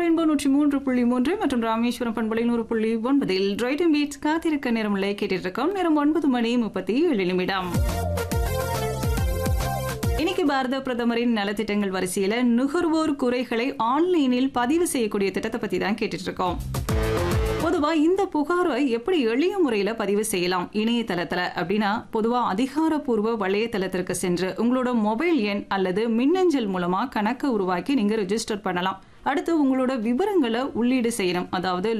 rainbow நூற்றி மூன்று புள்ளி மூன்று மற்றும் ராமேஸ்வரம் பண்பலை நூறு புள்ளி ஒன்பதில் ரைட்டன் பீட்ஸ் காத்திருக்க நேரமில்லை கேட்டுட்டு இருக்கோம் நேரம் ஒன்பது மணி முப்பத்தி ஏழு நிமிடம் இன்னைக்கு பாரத பிரதமரின் நலத்திட்டங்கள் வரிசையில நுகர்வோர் குறைகளை ஆன்லைனில் பதிவு செய்யக்கூடிய திட்டத்தை பத்தி தான் கேட்டுட்டு இருக்கோம் பொதுவா இந்த புகாரை எப்படி எளிய முறையில பதிவு செய்யலாம் இணையதளத்துல அப்படின்னா பொதுவா அதிகாரப்பூர்வ வலையதளத்திற்கு சென்று உங்களோட மொபைல் எண் அல்லது மின்னஞ்சல் மூலமா கணக்கை உருவாக்கி நீங்க ரெஜிஸ்டர் பண்ணலாம் அடுத்து உங்களோட விவரங்களை உள்ளீடு செய்யணும் அதாவது